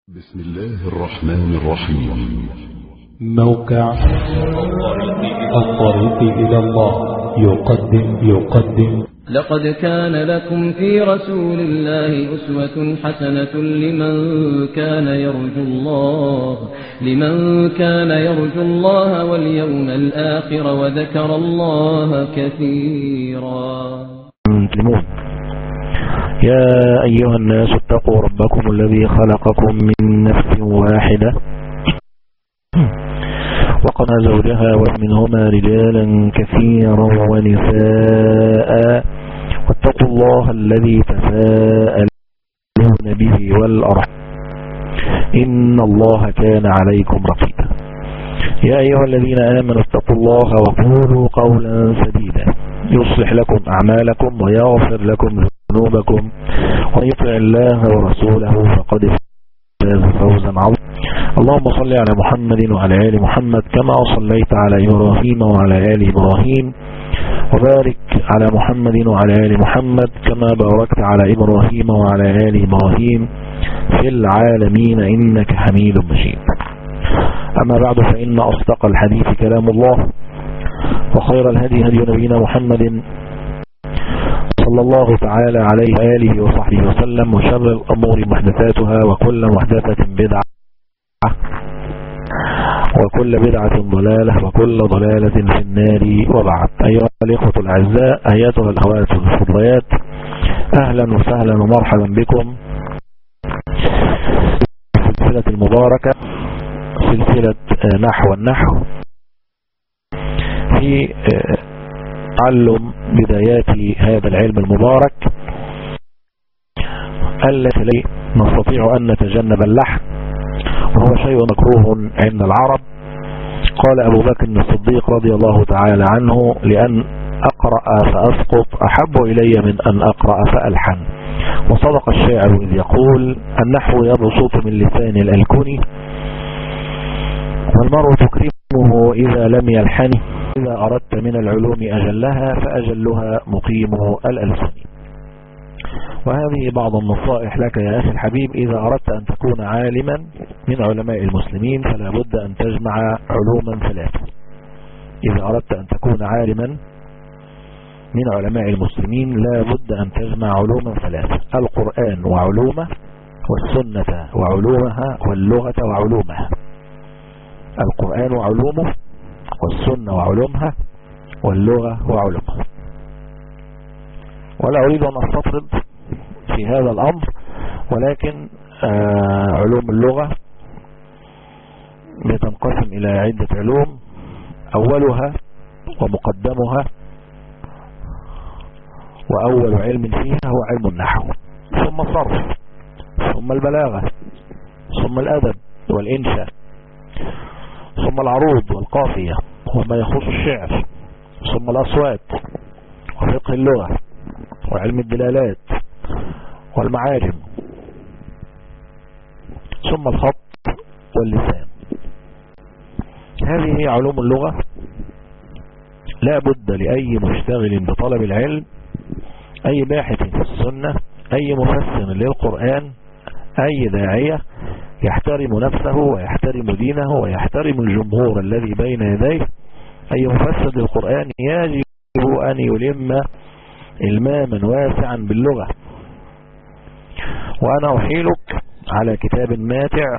بسم الله الرحمن الرحيم موقع الطريق إلى الله يقدم يقدم لقد كان لكم في رسول الله أسوة حسنة لمن كان يرجو الله لمن كان يرجو الله واليوم الآخر وذكر الله كثيرا مسلمون يا أيها الناس اتقوا ربكم الذي خلقكم من نفس واحدة وقنا زوجها ومنهما رجالا كثيرا ونساء واتقوا الله الذي تساءلون به والأرحام إن الله كان عليكم رقيبا يا أيها الذين آمنوا اتقوا الله وقولوا قولا سديدا يصلح لكم أعمالكم ويغفر لكم ذنوبكم ويطع الله ورسوله فقد فاز فوزا عظيما اللهم صل على محمد وعلى آل محمد كما صليت على إبراهيم وعلى آل إبراهيم وبارك على محمد وعلى آل محمد كما باركت على إبراهيم وعلى آل إبراهيم في العالمين إنك حميد مجيد أما بعد فإن أصدق الحديث كلام الله وخير الهدي هدي نبينا محمد صلى الله تعالى عليه وآله وصحبه وسلم وشر الأمور محدثاتها وكل محدثة بدعة وكل بدعة ضلالة وكل ضلالة في النار وبعد أيها الإخوة الأعزاء أياتها الأخوات الفضليات أهلا وسهلا ومرحبا بكم في السلسلة المباركة سلسلة نحو النحو في تعلم بدايات هذا العلم المبارك التي نستطيع أن نتجنب اللحن وهو شيء مكروه عند العرب قال أبو بكر الصديق رضي الله تعالى عنه لأن أقرأ فأسقط أحب إلي من أن أقرأ فألحن وصدق الشاعر إذ يقول النحو يبسط من لسان الألكن والمرء تكرمه إذا لم يلحن إذا أردت من العلوم أجلها فأجلها مقيم الألسن وهذه بعض النصائح لك يا أخي الحبيب إذا أردت أن تكون عالما من علماء المسلمين فلا بد أن تجمع علوما ثلاثة إذا أردت أن تكون عالما من علماء المسلمين لا بد أن تجمع علوما ثلاثة القرآن وعلومه والسنة وعلومها واللغة وعلومها القرآن وعلومه والسنة وعلومها واللغة وعلومها ولا أريد أن أستطرد في هذا الأمر ولكن آه علوم اللغة بتنقسم إلى عدة علوم أولها ومقدمها وأول علم فيها هو علم النحو ثم الصرف ثم البلاغة ثم الأدب والإنشاء ثم العروض والقافية وما يخص الشعر ثم الأصوات وفقه اللغة وعلم الدلالات والمعاجم ثم الخط واللسان هذه هي علوم اللغة لا بد لأي مشتغل بطلب العلم أي باحث في السنة أي مفسر للقرآن أي داعية يحترم نفسه ويحترم دينه ويحترم الجمهور الذي بين يديه أي مفسر للقرآن يجب أن يلم إلماما واسعا باللغة وأنا أحيلك على كتاب ماتع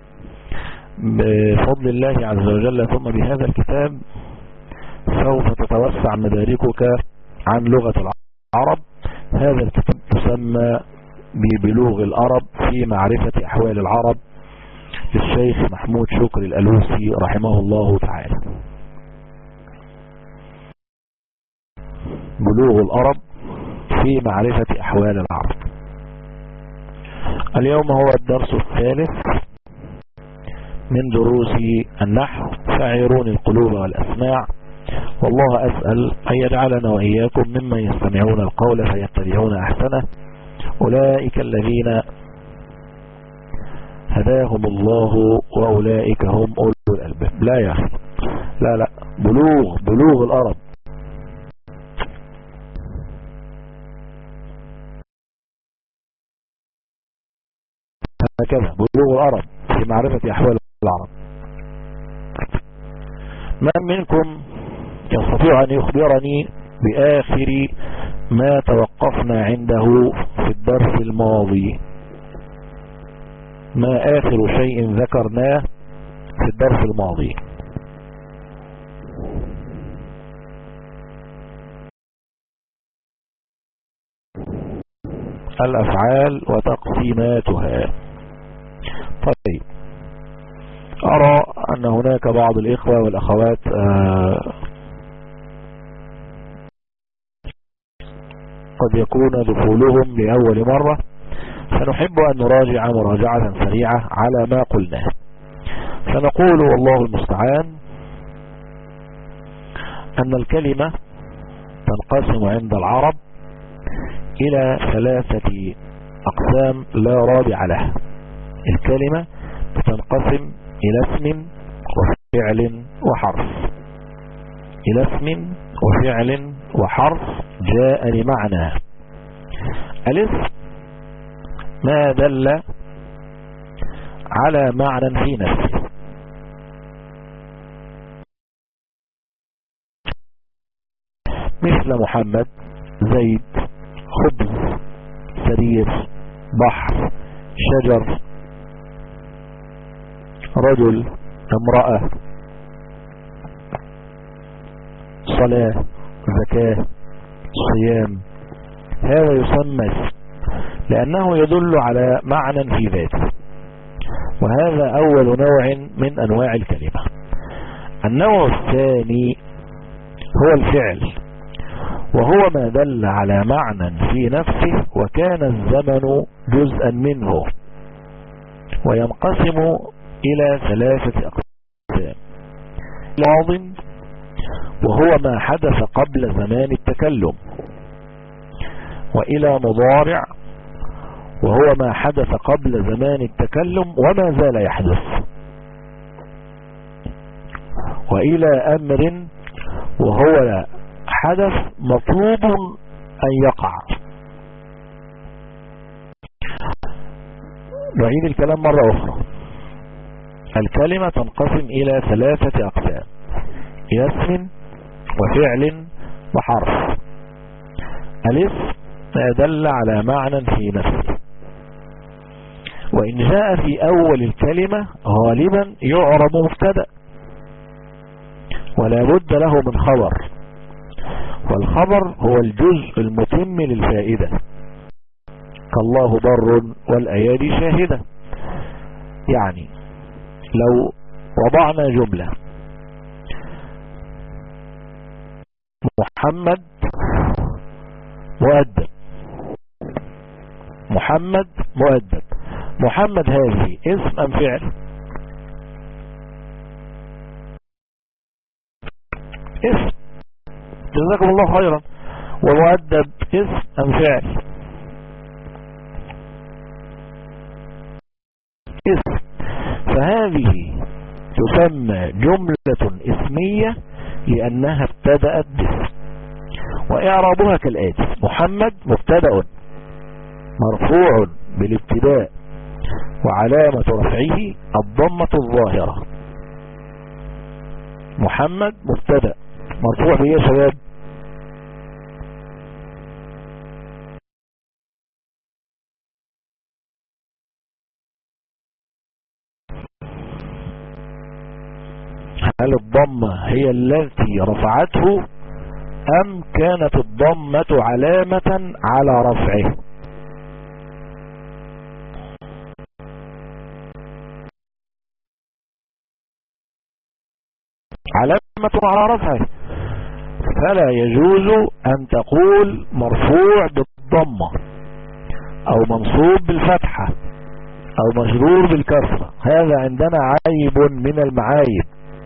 بفضل الله عز وجل ثم بهذا الكتاب سوف تتوسع مداركك عن لغة العرب هذا الكتاب تسمى ببلوغ العرب في معرفة أحوال العرب للشيخ محمود شكر الألوسي رحمه الله تعالى بلوغ العرب في معرفة أحوال العرب اليوم هو الدرس الثالث من دروس النحو فاعرون القلوب والأسماع والله أسأل أن يجعلنا وإياكم ممن يستمعون القول فيتبعون أحسنه أولئك الذين هداهم الله وأولئك هم أولو الألباب لا يا أخي لا لا بلوغ بلوغ الأرض لا هكذا بلوغ الأرب في معرفة أحوال العرب من منكم يستطيع أن يخبرني بآخر ما توقفنا عنده في الدرس الماضي ما آخر شيء ذكرناه في الدرس الماضي الأفعال وتقسيماتها طيب أرى أن هناك بعض الإخوة والأخوات آه قد يكون دخولهم لأول مرة فنحب أن نراجع مراجعة سريعة على ما قلناه فنقول والله المستعان أن الكلمة تنقسم عند العرب إلى ثلاثة أقسام لا رابع لها الكلمة تنقسم إلى اسم وفعل وحرف إلى اسم وفعل وحرف جاء لمعنى الاسم ما دل على معنى في نفسه مثل محمد زيد خبز سرير بحر شجر رجل امرأة صلاة زكاة صيام هذا يسمى اسم لأنه يدل على معنى في ذاته وهذا أول نوع من أنواع الكلمة النوع الثاني هو الفعل وهو ما دل على معنى في نفسه وكان الزمن جزءا منه وينقسم إلى ثلاثة أقسام ماض وهو ما حدث قبل زمان التكلم وإلى مضارع وهو ما حدث قبل زمان التكلم وما زال يحدث وإلى أمر وهو حدث مطلوب أن يقع نعيد الكلام مرة أخرى الكلمة تنقسم إلى ثلاثة أقسام إلى اسم وفعل وحرف الاسم ما دل على معنى في نفسه وإن جاء في أول الكلمة غالبا يعرب مبتدا ولا بد له من خبر والخبر هو الجزء المتم للفائدة كالله بر والأيادي شاهدة يعني لو وضعنا جملة محمد مؤدب محمد مؤدب محمد هذه اسم ام فعل اسم جزاكم الله خيرا ومؤدب اسم ام فعل اسم فهذه تسمى جملة اسمية لأنها ابتدأت باسم وإعرابها كالآتي محمد مبتدأ مرفوع بالابتداء وعلامة رفعه الضمة الظاهرة محمد مبتدأ مرفوع به يا شباب هل الضمة هي التي رفعته أم كانت الضمة علامة على رفعه علامة على رفعه فلا يجوز أن تقول مرفوع بالضمة أو منصوب بالفتحة أو مجرور بالكسرة هذا عندنا عيب من المعايب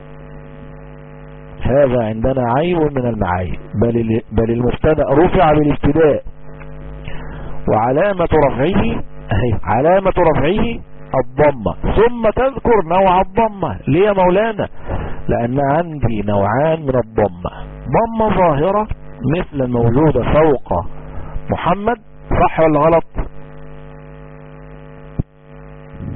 هذا عندنا عيب من المعايب بل, بل المبتدا رفع بالابتداء وعلامة رفعه اهي علامة رفعه الضمة ثم تذكر نوع الضمة ليه مولانا لأن عندي نوعان من الضمة ضمة ظاهرة مثل الموجودة فوق محمد صح ولا غلط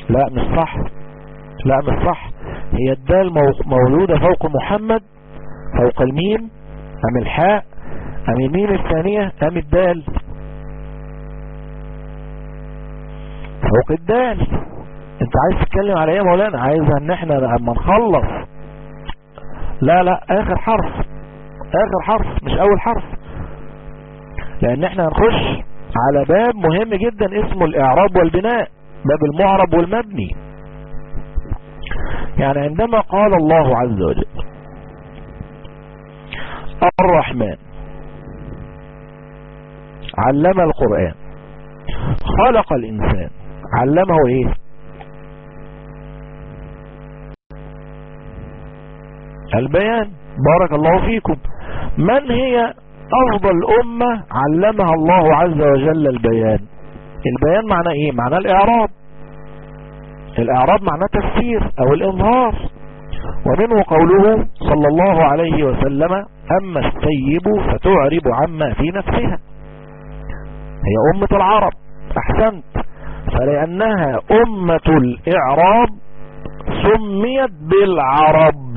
لا مش صح لا مش صح هي الدال مولودة فوق محمد فوق الميم ام الحاء ام الميم الثانية ام الدال فوق الدال انت عايز تتكلم على ايه يا مولانا عايز ان احنا لما نخلص لا لا اخر حرف اخر حرف مش اول حرف لان احنا هنخش على باب مهم جدا اسمه الاعراب والبناء باب المعرب والمبني يعني عندما قال الله عز وجل الرحمن علم القرآن خلق الإنسان علمه ايه البيان بارك الله فيكم من هي افضل امة علمها الله عز وجل البيان البيان معنى ايه معنى الاعراب الاعراب معناه تفسير او الاظهار ومنه قوله صلى الله عليه وسلم اما السيب فتعرب عما في نفسها هي امة العرب احسنت فلانها امة الاعراب سميت بالعرب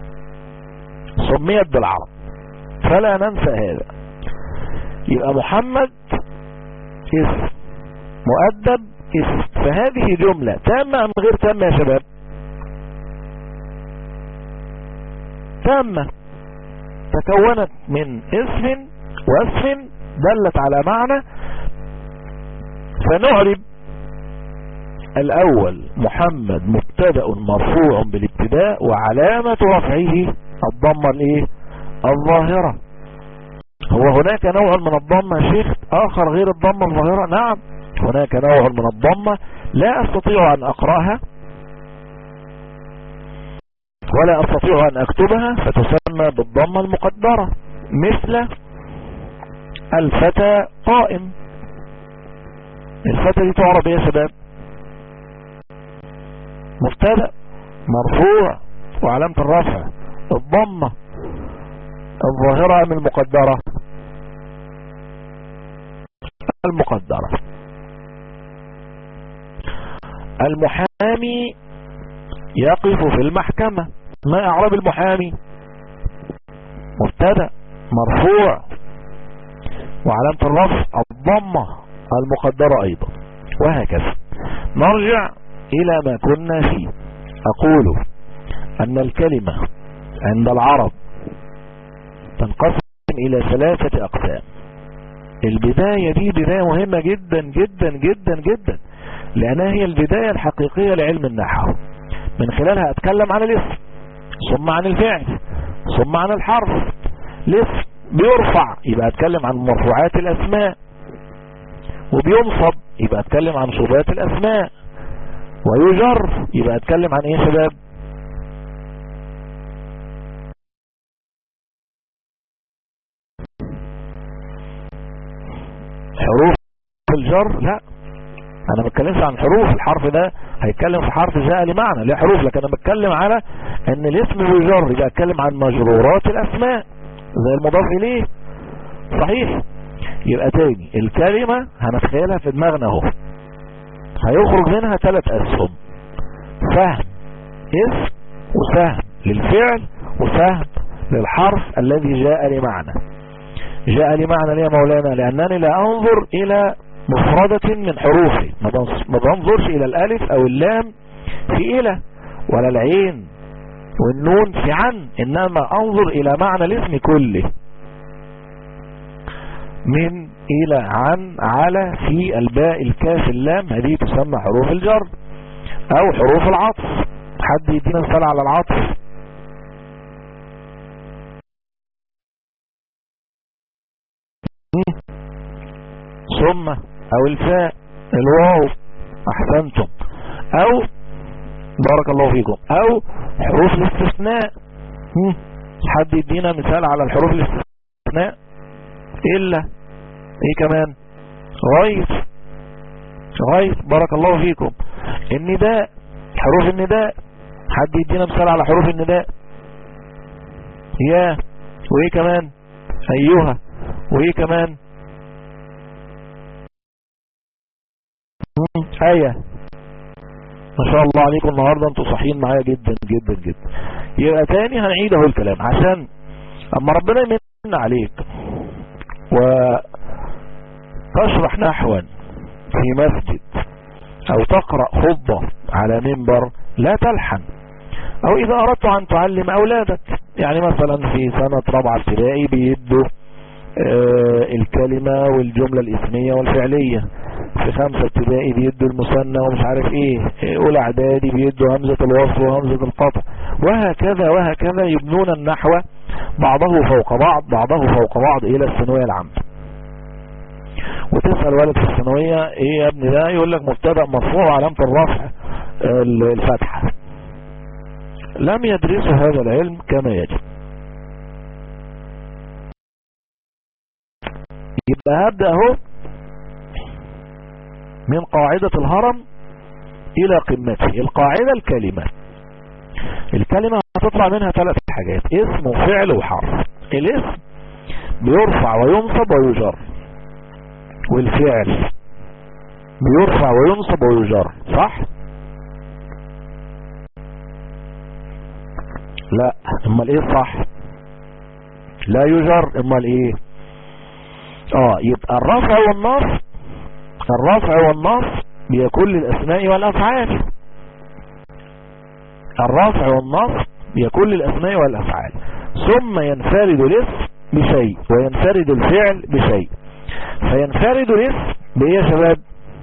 سميت بالعرب فلا ننسى هذا يبقى محمد اسم مؤدب اسم فهذه جملة تامة ام غير تامة يا شباب تامة تكونت من اسم واسم دلت على معنى فنعرب الاول محمد مبتدأ مرفوع بالابتداء وعلامة رفعه الضمة الايه الظاهرة هو هناك نوع من الضمة يا شيخ اخر غير الضمة الظاهرة نعم هناك نوع من الضمة لا استطيع ان اقرأها ولا استطيع ان اكتبها فتسمى بالضمة المقدرة مثل الفتى قائم الفتى دي تعرب يا شباب مبتدا مرفوع وعلامة الرفع الضمة الظاهرة ام المقدرة المقدرة المحامي يقف في المحكمة ما اعراب المحامي مبتدا مرفوع وعلامة الرفع الضمة المقدرة ايضا وهكذا نرجع الى ما كنا فيه اقول ان الكلمة عند العرب تنقسم الى ثلاثة اقسام البداية دي بداية مهمة جدا جدا جدا جدا لانها هي البداية الحقيقية لعلم النحو من خلالها اتكلم عن الاسم ثم عن الفعل ثم عن الحرف الاسم بيرفع يبقى اتكلم عن مرفوعات الاسماء وبينصب يبقى اتكلم عن صبات الاسماء ويجر يبقى اتكلم عن ايه يا شباب حروف الجر لا انا ما بتكلمش عن حروف الحرف ده هيتكلم في حرف جاء لمعنى ليه حروف لكن انا بتكلم على ان الاسم بيجر يبقى اتكلم عن مجرورات الاسماء زي المضاف اليه صحيح يبقى تاني الكلمة هنتخيلها في دماغنا اهو هيخرج منها ثلاث اسهم فهم اسم وسهم للفعل وسهم للحرف الذي جاء لمعنى جاء لمعنى ليه يا مولانا لانني لا انظر الى مفردة من حروفه ما بنظرش الى الالف او اللام في الى ولا العين والنون في عن انما انظر الى معنى الاسم كله من الى عن على في الباء الكاف اللام هذه تسمى حروف الجر او حروف العطف حد يدينا مثال على العطف ثم او الفاء الواو احسنتم او بارك الله فيكم او حروف الاستثناء حد يدينا مثال على الحروف الاستثناء الا ايه كمان غير غير بارك الله فيكم النداء حروف النداء حد يدينا مثال على حروف النداء يا وايه كمان ايها وايه كمان آية ما شاء الله عليكم النهاردة انتوا صحيين معايا جدا جدا جدا يبقى تاني هنعيد اهو الكلام عشان اما ربنا يمن عليك وتشرح نحوا في مسجد او تقرأ خطبة على منبر لا تلحن او اذا اردت ان تعلم اولادك يعني مثلا في سنة رابعة ابتدائي بيدوا آه الكلمة والجملة الاسمية والفعلية في خمسة ابتدائي بيدوا المثنى ومش عارف ايه اولى اعدادي بيدوا همزة الوصل وهمزة القطع وهكذا وهكذا يبنون النحو بعضه فوق بعض بعضه فوق بعض الى الثانوية العامة وتسأل ولد في الثانوية ايه يا ابني ده يقول لك مبتدا مرفوع علامة الرفع الفتحة لم يدرسوا هذا العلم كما يجب يبقى هبدأ اهو من قاعدة الهرم الى قمته القاعدة الكلمة الكلمة هتطلع منها ثلاث حاجات اسم وفعل وحرف الاسم بيرفع وينصب ويجر والفعل بيرفع وينصب ويجر صح لا امال ايه صح لا يجر امال ايه اه يبقى الرفع والنصب الرفع والنصب بيكون للاسماء والافعال الرفع والنصب بيكون للاسماء والافعال ثم ينفرد الاسم بشيء وينفرد الفعل بشيء فينفرد الاسم بايه يا شباب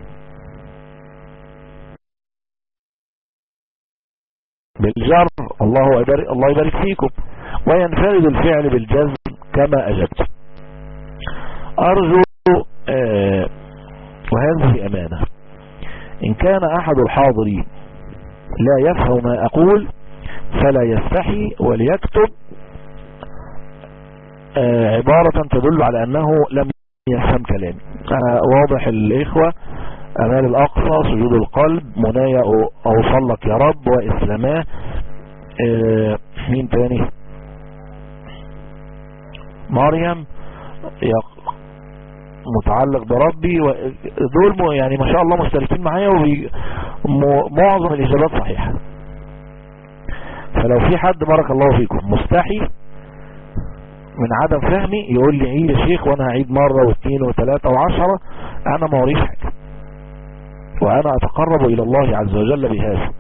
بالجر الله يبارك الله يبارك فيكم وينفرد الفعل بالجزم كما اجبت ارجو آه وهذه امانة ان كان احد الحاضرين لا يفهم ما اقول فلا يستحي وليكتب آه عبارة تدل على انه لم يفهم كلامي انا واضح الاخوة امال الاقصى سجود القلب منايا اوصل لك يا رب واسلاماه آه مين تاني مريم متعلق بربي دول يعني ما شاء الله مشتركين معايا ومعظم الاجابات صحيحة فلو في حد بارك الله فيكم مستحي من عدم فهمي يقول لي عيد يا شيخ وانا هعيد مرة واثنين وثلاثة وعشرة انا ما وريش حاجة وانا اتقرب الى الله عز وجل بهذا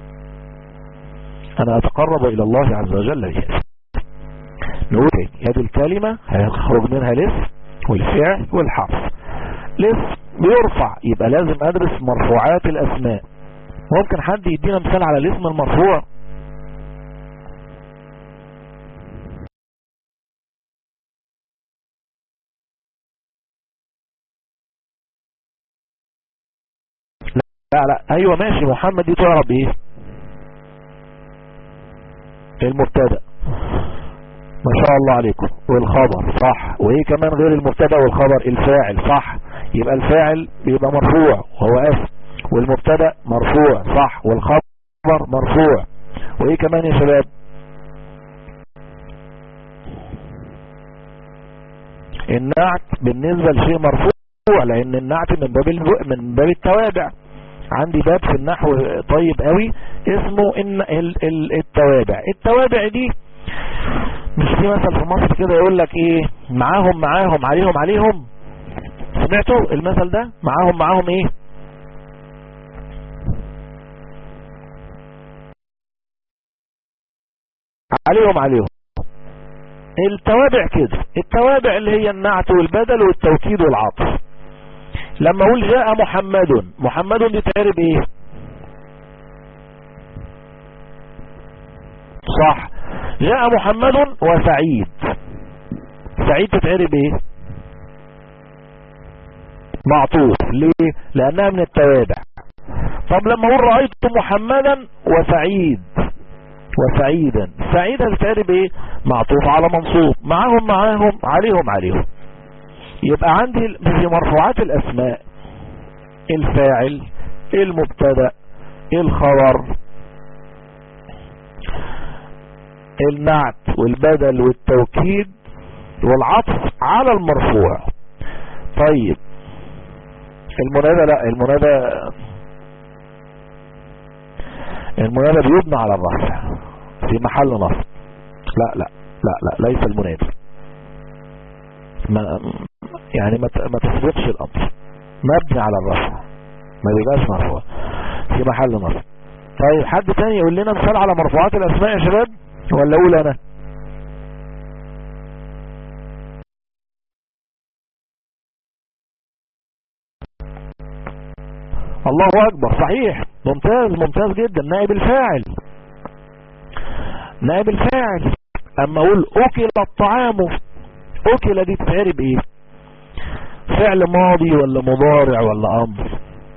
انا اتقرب الى الله عز وجل بهذا نقول تاني هذه الكلمة هيخرج منها الاسم والفعل والحرف الاسم بيرفع يبقى لازم ادرس مرفوعات الاسماء ممكن حد يدينا مثال على الاسم المرفوع لا لا ايوه ماشي محمد دي تعرف ايه المبتدا ما شاء الله عليكم والخبر صح وايه كمان غير المبتدا والخبر الفاعل صح يبقى الفاعل بيبقى مرفوع وهو اسم والمبتدا مرفوع صح والخبر مرفوع وايه كمان يا شباب النعت بالنسبة لشيء مرفوع لان النعت من باب من باب التوابع عندي باب في النحو طيب قوي اسمه ان التوابع التوابع دي مش في مثل في مصر كده يقول لك ايه معاهم معاهم عليهم عليهم سمعتوا المثل ده معاهم معاهم ايه عليهم عليهم التوابع كده التوابع اللي هي النعت والبدل والتوكيد والعطف لما اقول جاء محمد محمد دي تعرب ايه صح جاء محمد وسعيد سعيد تتعرب ايه معطوف ليه لانها من التوابع طب لما اقول رأيت محمدا وسعيد وسعيدا سعيدا تتعرب ايه معطوف على منصوب معاهم معاهم عليهم عليهم يبقى عندي في مرفوعات الاسماء الفاعل المبتدا الخبر النعت والبدل والتوكيد والعطف على المرفوع طيب المنادى لا المنادى المنادى بيبنى على الرفع في محل نصب لا لا لا لا ليس المنادي ما يعني ما ت- ما تسبقش الامر مبني على الرفع ما بيبقاش مرفوع في محل نصب طيب حد تاني يقول لنا مثال على مرفوعات الاسماء يا شباب ولا اقول انا الله اكبر صحيح ممتاز ممتاز جدا نائب الفاعل نائب الفاعل اما اقول اكل الطعام اكل دي تتعرب ايه فعل ماضي ولا مضارع ولا امر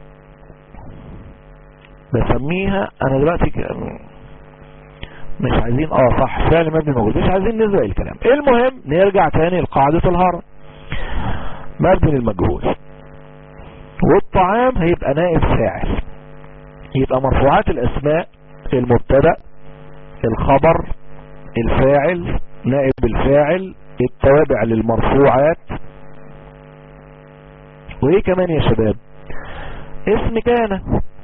بسميها انا دلوقتي ك... مش عايزين اه صح فعل مبني موجود مش عايزين نزرع الكلام المهم نرجع تاني لقاعدة الهرم مبني للمجهول والطعام هيبقى نائب فاعل يبقى مرفوعات الاسماء المبتدا الخبر الفاعل نائب الفاعل التوابع للمرفوعات وايه كمان يا شباب اسم كان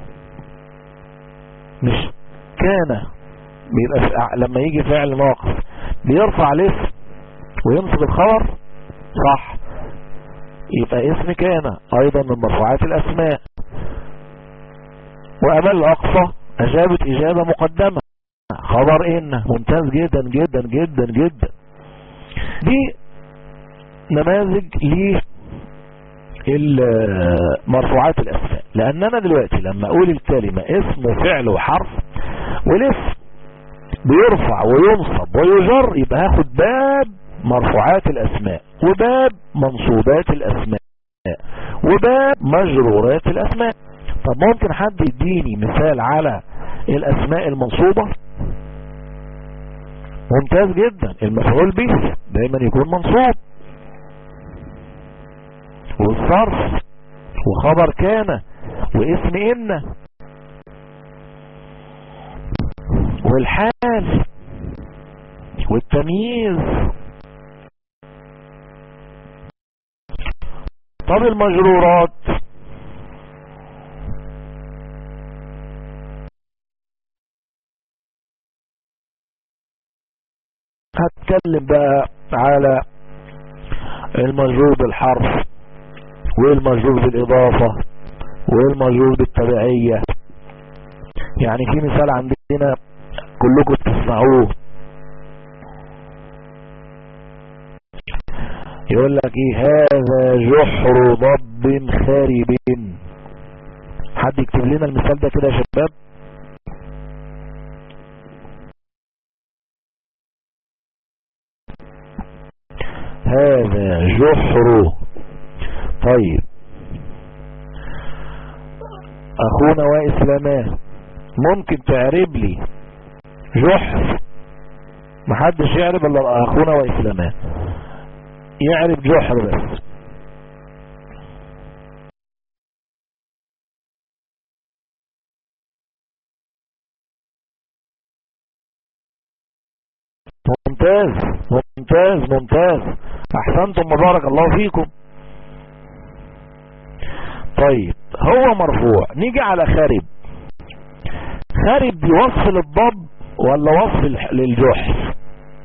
مش كان بيبقى في- لما يجي فعل ناقص بيرفع الاسم وينصب الخبر صح يبقى اسم كان ايضا من مرفوعات الاسماء وامال الاقصى اجابت اجابة مقدمة خبر ان ممتاز جدا جدا جدا جدا دي نماذج لمرفوعات الاسماء لان انا دلوقتي لما اقول الكلمة اسم وفعل وحرف والاسم بيرفع وينصب ويجر يبقى هاخد باب مرفوعات الاسماء وباب منصوبات الاسماء وباب مجرورات الاسماء طب ممكن حد يديني مثال على الاسماء المنصوبة ممتاز جدا المفعول به دايما يكون منصوب والصرف وخبر كان واسم ان والحال والتمييز طب المجرورات هتكلم بقى على المجرور بالحرف والمجرور بالإضافة والمجرور بالتبعية يعني في مثال عندنا كلكم تسمعوه يقول لك ايه هذا جحر ضب خارب حد يكتب لنا المثال ده كده يا شباب هذا جحر طيب اخونا واسلاماه ممكن تعرب لي جحر محدش يعرب الا اخونا واسلاماه يعرف جحر بس ممتاز ممتاز ممتاز احسنتم مبارك الله فيكم طيب هو مرفوع نيجي على خارب خارب بيوصف للضب ولا وصف الح- للجحر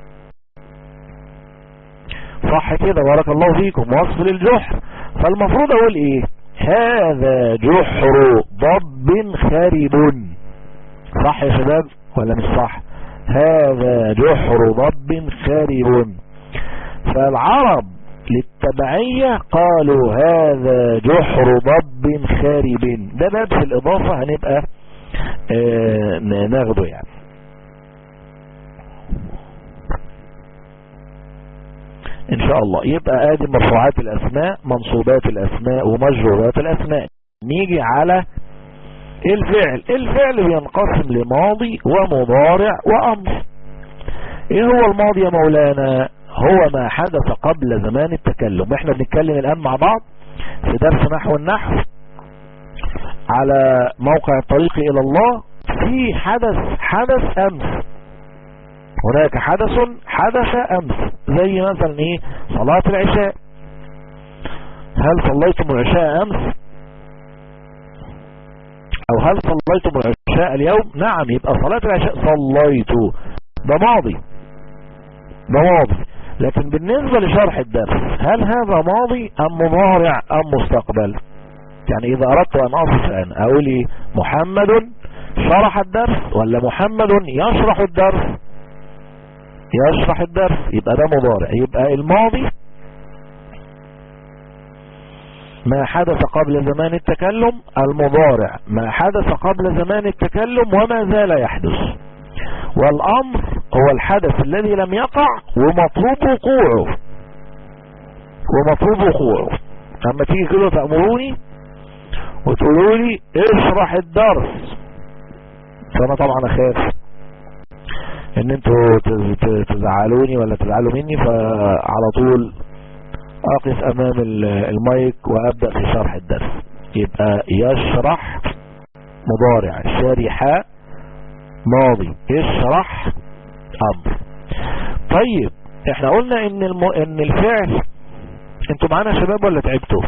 صح كده بارك الله فيكم وصف للجحر فالمفروض اقول ايه هذا جحر ضب خارب صح يا شباب ولا مش صح هذا جحر ضب خارب فالعرب للتبعية قالوا هذا جحر ضب خارب ده باب في الإضافة هنبقى آه ناخده يعني ان شاء الله يبقى ادي مرفوعات الاسماء منصوبات الاسماء ومجرورات الاسماء نيجي على الفعل الفعل بينقسم لماضي ومضارع وامر ايه هو الماضي يا مولانا هو ما حدث قبل زمان التكلم احنا بنتكلم الان مع بعض في درس نحو النحو على موقع الطريق الى الله في حدث حدث امس هناك حدث حدث امس زي مثلا ايه صلاة العشاء هل صليتم العشاء امس او هل صليتم العشاء العشاء اليوم نعم يبقى صلاة العشاء صليت ده ماضي ده ماضي لكن بالنسبة لشرح الدرس هل هذا ماضي ام مضارع ام مستقبل يعني اذا اردت ان اصف الان اقول ايه محمد شرح الدرس ولا محمد يشرح الدرس يشرح الدرس يبقى ده مضارع يبقى الماضي ما حدث قبل زمان التكلم المضارع ما حدث قبل زمان التكلم وما زال يحدث والأمر هو الحدث الذي لم يقع ومطلوب وقوعه ومطلوب وقوعه اما تيجي كده تأمروني وتقولوا لي اشرح الدرس فانا طبعا اخاف ان انتوا تزعلوني ولا تزعلوا مني فعلى طول اقف امام المايك وابدأ في شرح الدرس يبقى يشرح مضارع شرح ماضي يشرح امر طيب احنا قلنا ان الم... ان الفعل انتوا معانا يا شباب ولا تعبتوا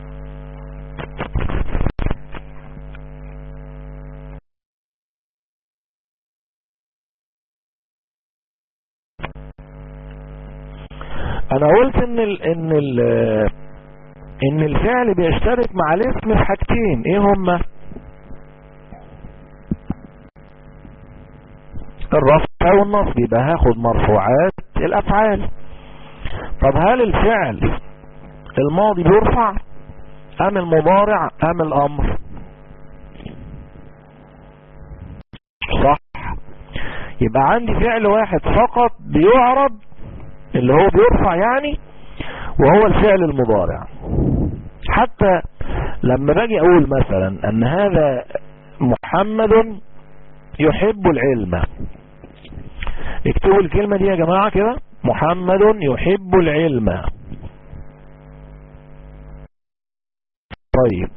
انا قلت ان ال ان ال ان الفعل بيشترك مع الاسم في حاجتين ايه هما الرفع والنصب يبقى هاخد مرفوعات الافعال طب هل الفعل الماضي بيرفع ام المضارع ام الامر صح يبقى عندي فعل واحد فقط بيعرض اللي هو بيرفع يعني وهو الفعل المضارع حتى لما باجي اقول مثلا ان هذا محمد يحب العلم اكتبوا الكلمة دي يا جماعة كده محمد يحب العلم طيب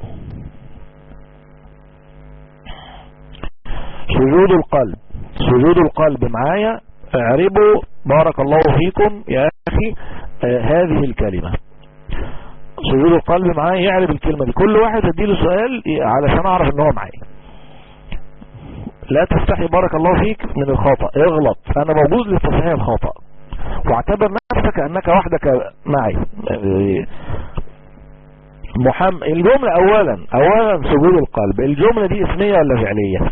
سجود القلب سجود القلب معايا اعربوا بارك الله فيكم يا اخي آه هذه الكلمة سجود القلب معايا يعرب الكلمة دي كل واحد اديله سؤال علشان اعرف ان هو معايا لا تستحي بارك الله فيك من الخطأ اغلط انا موجود لتصحيح الخطأ واعتبر نفسك انك وحدك معي محمد الجملة اولا اولا سجود القلب الجملة دي اسمية ولا فعلية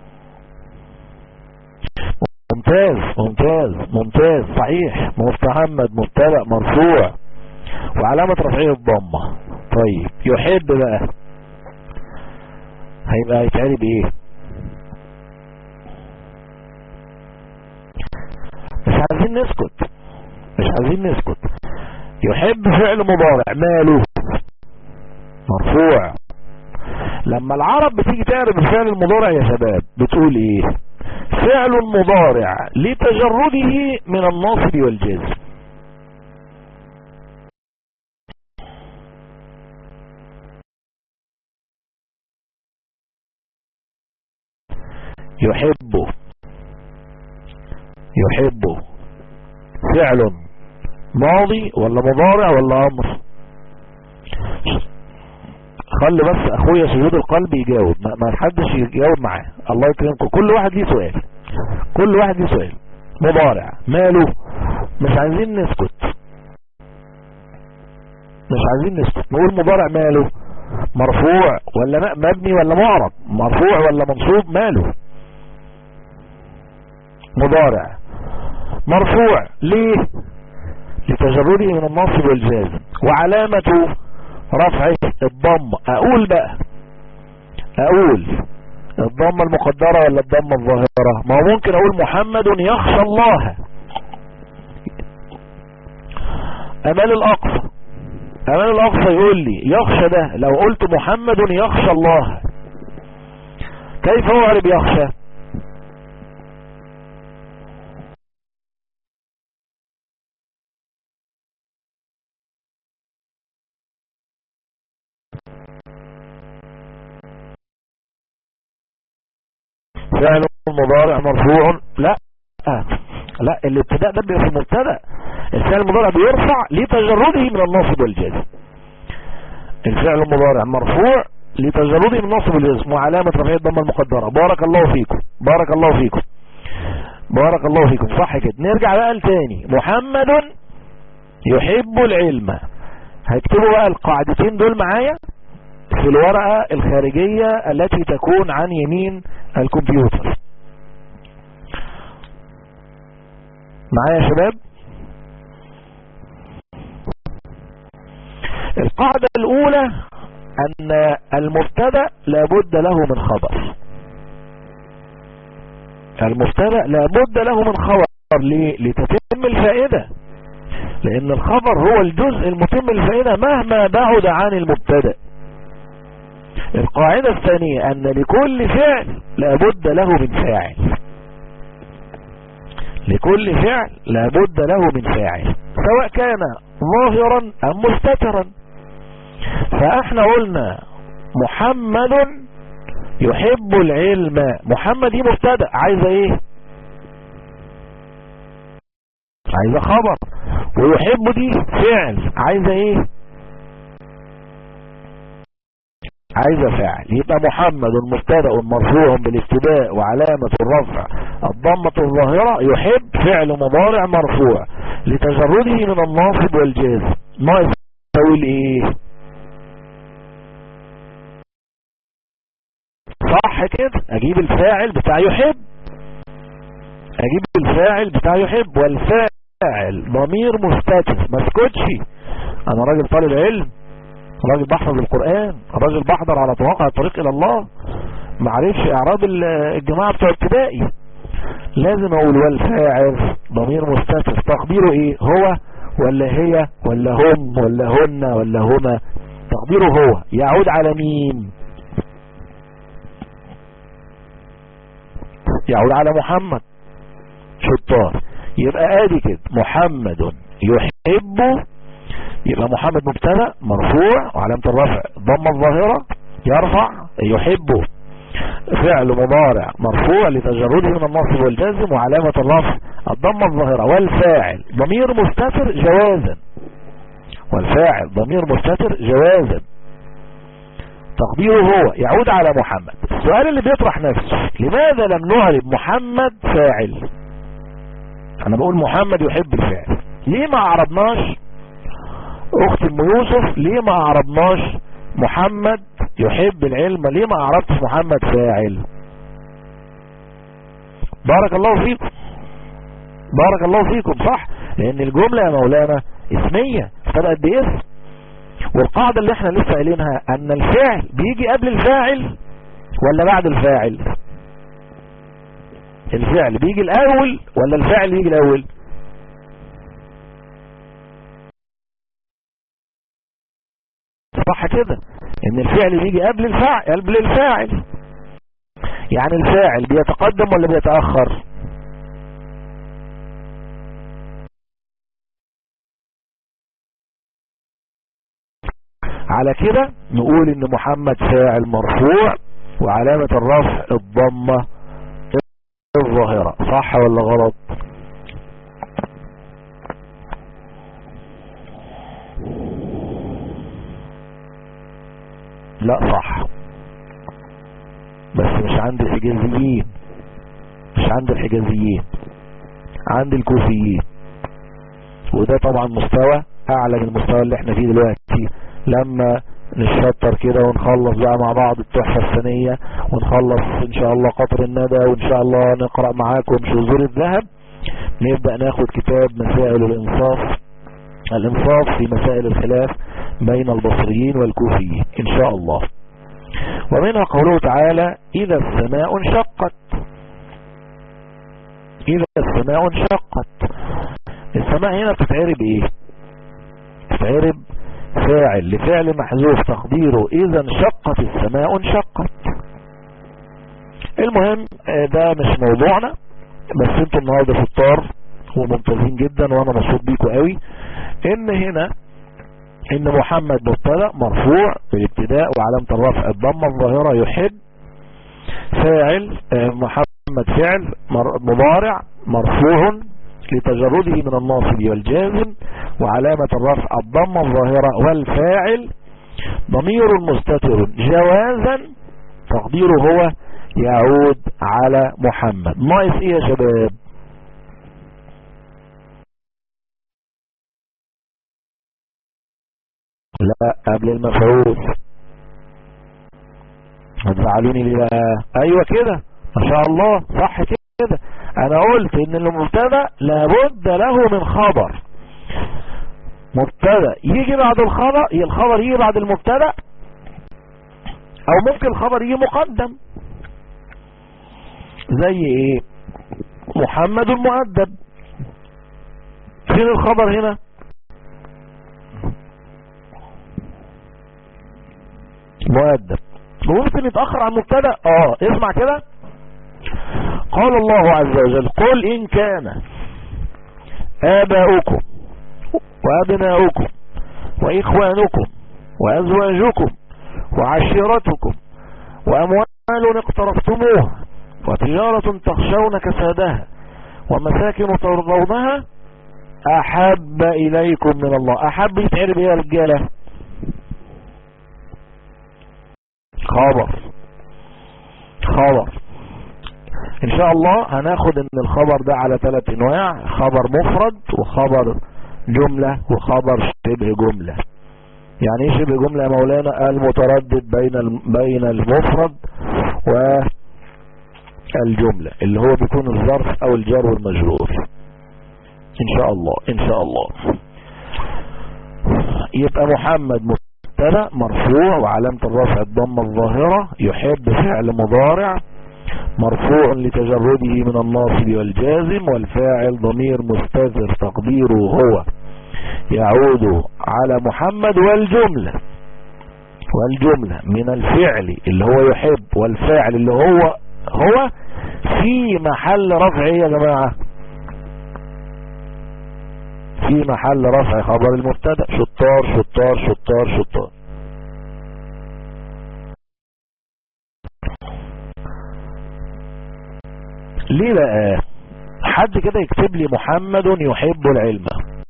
ممتاز ممتاز ممتاز صحيح محمد مبتدا مرفوع وعلامة رفعه الضمة طيب يحب بقى هيبقى هيتعرب ايه مش عايزين نسكت مش عايزين نسكت يحب فعل مضارع ماله مرفوع لما العرب بتيجي تعرف الفعل المضارع يا شباب بتقول ايه فعل مضارع لتجرده من الناصب والجزم يحب يحب فعل ماضي ولا مضارع ولا امر خلي بس اخويا سجود القلب يجاوب ما, ما حدش يجاوب معاه الله يكرمكم كل واحد ليه سؤال كل واحد ليه سؤال مضارع ماله مش عايزين نسكت مش عايزين نسكت نقول مضارع ماله مرفوع ولا مبني ولا معرب مرفوع ولا منصوب ماله مضارع مرفوع ليه لتجرده من النصب والجازم وعلامة رفعه الضم اقول بقى اقول الضمة المقدرة ولا الضمة الظاهرة ما هو ممكن اقول محمد يخشى الله امال الاقصى امال الاقصى يقول لي يخشى ده لو قلت محمد يخشى الله كيف اعرب يخشى فعل مضارع مرفوع لا آه. لا الابتداء ده بيبقى في المبتدا الفعل المضارع بيرفع لتجرده من النصب والجزم الفعل المضارع مرفوع لتجرده من نصب الاسم وعلامة رفعه الضمة المقدرة بارك الله فيكم بارك الله فيكم بارك الله فيكم صح كده نرجع بقى لتاني محمد يحب العلم هكتبوا بقى القاعدتين دول معايا في الورقة الخارجية التي تكون عن يمين الكمبيوتر معايا يا شباب القاعدة الأولى أن المبتدا لابد له من خبر المبتدا لابد له من خبر ليه؟ لتتم الفائدة لأن الخبر هو الجزء المتم الفائدة مهما بعد عن المبتدا القاعدة الثانية أن لكل فعل لابد له من فاعل لكل فعل لابد له من فاعل سواء كان ظاهرا أم مستترا فاحنا قلنا محمد يحب العلم محمد دي مبتدا عايزه ايه عايزه خبر ويحب دي فعل عايزه ايه عايزه فعل يبقى محمد مبتدا مرفوع بالابتداء وعلامه الرفع الضمه الظاهره يحب فعل مضارع مرفوع لتجرده من الناصب والجازم ناقص تقول ايه صح كده اجيب الفاعل بتاع يحب اجيب الفاعل بتاع يحب والفاعل ضمير مستتر ما اسكتش انا راجل طالب علم راجل بحفظ القرآن راجل بحضر على مواقع الطريق الى الله معرفش اعراب الجماعة بتوع ابتدائي لازم اقول والفاعل ضمير مستتر تقديره ايه هو ولا هي ولا هم ولا هن ولا هما تقديره هو يعود على مين يعود على محمد شطار يبقى ادي كده محمد يحب يبقى محمد مبتدا مرفوع وعلامة الرفع ضم الظاهرة يرفع يحب فعل مضارع مرفوع لتجرده من النصب والجزم وعلامة الرفع الضم الظاهرة والفاعل ضمير مستتر جوازا والفاعل ضمير مستتر جوازا تقديره هو يعود على محمد السؤال اللي بيطرح نفسه لماذا لم نعرب محمد فاعل انا بقول محمد يحب الفعل ليه ما عربناش اخت ام يوسف ليه ما عربناش محمد يحب العلم ليه ما عرفتش محمد فاعل بارك الله فيكم بارك الله فيكم صح لان الجملة يا مولانا اسمية ابتدأت باسم والقاعدة اللي احنا لسه قايلينها ان الفعل بيجي قبل الفاعل ولا بعد الفاعل الفعل بيجي الاول ولا الفاعل بيجي الاول صح كده ان الفعل بيجي قبل الفاعل قبل الفاعل يعني الفاعل بيتقدم ولا بيتأخر على كده نقول ان محمد فاعل مرفوع وعلامة الرفع الضمة الظاهرة صح ولا غلط لا صح بس مش عند الحجازيين مش عند الحجازيين عند الكوفيين وده طبعا مستوى اعلى من المستوى اللي احنا فيه دلوقتي لما نشطر كده ونخلص بقى مع بعض التحفة السنية ونخلص ان شاء الله قطر الندى وان شاء الله نقرأ معاكم شذور الذهب نبدأ ناخد كتاب مسائل الانصاف الانصاف في مسائل الخلاف بين البصريين والكوفيين ان شاء الله ومنها قوله تعالى اذا السماء انشقت اذا السماء انشقت السماء هنا بتتعرب ايه بتتعرب فاعل لفعل محذوف تقديره اذا انشقت السماء انشقت المهم ده مش موضوعنا بس انتوا النهارده في الطار وممتازين جدا وانا مبسوط بيكم قوي ان هنا ان محمد مبتدا مرفوع بالابتداء وعلامة الرفع الضمة الظاهرة يحب فاعل محمد فعل مضارع مرفوع لتجرده من الناصب والجازم وعلامة الرفع الضمة الظاهرة والفاعل ضمير مستتر جوازا تقديره هو يعود على محمد ناقص ايه يا شباب لا قبل المفعول هتزعلوني ليه بقى ايوه كده ما شاء الله صح كده انا قلت ان المبتدا لابد له من خبر مبتدا يجي بعد الخبر الخبر يجي بعد المبتدا او ممكن الخبر يجي مقدم زي ايه محمد مؤدب فين الخبر هنا مؤدب ممكن يتأخر عن مبتدا اه اسمع كده قال الله عز وجل قل ان كان آباؤكم وأبناؤكم وإخوانكم وأزواجكم وعشيرتكم وأموال اقترفتموها وتجارة تخشون كسادها ومساكن ترضونها أحب إليكم من الله أحب يتعرب يا رجالة خبر خبر ان شاء الله هناخد ان الخبر ده على ثلاث انواع خبر مفرد وخبر جملة وخبر شبه جملة يعني ايه شبه جملة يا مولانا المتردد بين بين المفرد والجملة اللي هو بيكون الظرف او الجار والمجرور ان شاء الله ان شاء الله يبقى محمد مبتدا مرفوع وعلامة الرفع الضمة الظاهرة يحب فعل مضارع مرفوع لتجرده من الناصب والجازم والفاعل ضمير مستتر تقديره هو يعود على محمد والجملة والجملة من الفعل اللي هو يحب والفاعل اللي هو هو في محل رفع ايه يا جماعة في محل رفع خبر المبتدا شطار شطار شطار شطار ليه بقى حد كده يكتب لي محمد يحب العلم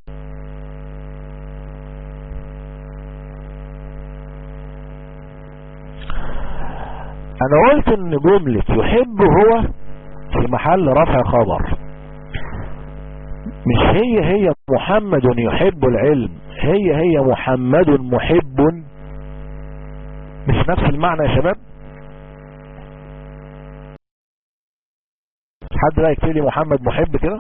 انا قلت ان جملة يحب هو في محل رفع خبر مش هي هي محمد يحب العلم هي هي محمد محب مش نفس المعنى يا شباب حد بقى يكتب لي محمد محب كده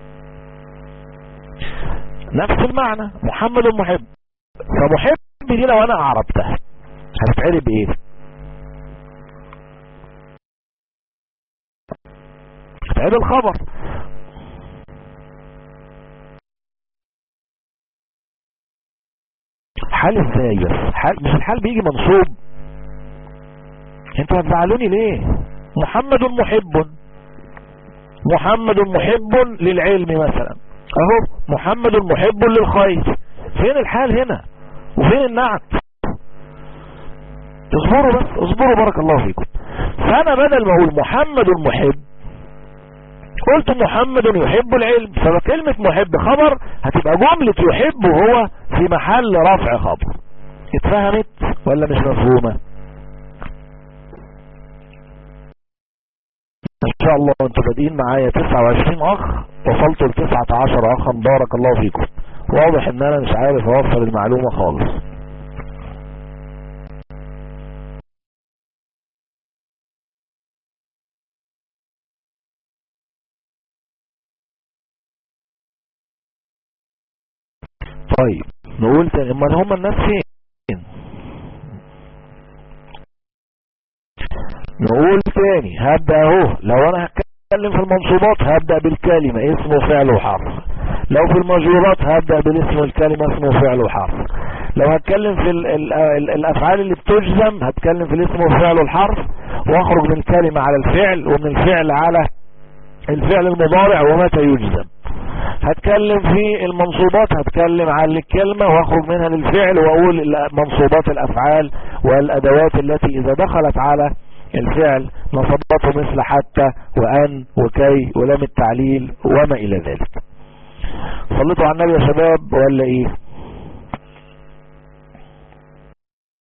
نفس المعنى محمد محب فمحب دي لو انا اعربتها هتتعرب ايه هتعرب الخبر حال ازاي بس حال مش الحال بيجي منصوب انتوا هتزعلوني ليه محمد محب محمد محب للعلم مثلا اهو محمد محب للخير فين الحال هنا وفين النعت اصبروا بس اصبروا بارك الله فيكم فانا بدل ما اقول محمد محب قلت محمد يحب العلم فكلمة محب خبر هتبقى جملة يحب هو في محل رفع خبر اتفهمت ولا مش مفهومة ان شاء الله انتوا بادئين معايا 29 اخ وصلتوا ل 19 اخا بارك الله فيكم واضح ان انا مش عارف اوصل المعلومة خالص طيب نقول تاني امال هم الناس فين نقول تاني هبدأ اهو لو انا هتكلم في المنصوبات هبدأ بالكلمة اسمه فعل وحرف لو في المجرورات هبدأ بالاسم والكلمة اسمه فعل وحرف لو هتكلم في ال ال ال الافعال اللي بتجزم هتكلم في الاسم والفعل والحرف واخرج من الكلمة على الفعل ومن الفعل على الفعل المضارع ومتى يجزم هتكلم في المنصوبات هتكلم عن الكلمة واخرج منها للفعل واقول منصوبات الافعال والادوات التي اذا دخلت على الفعل نصبته مثل حتى وان وكي ولام التعليل وما الى ذلك صليتوا على النبي يا شباب ولا ايه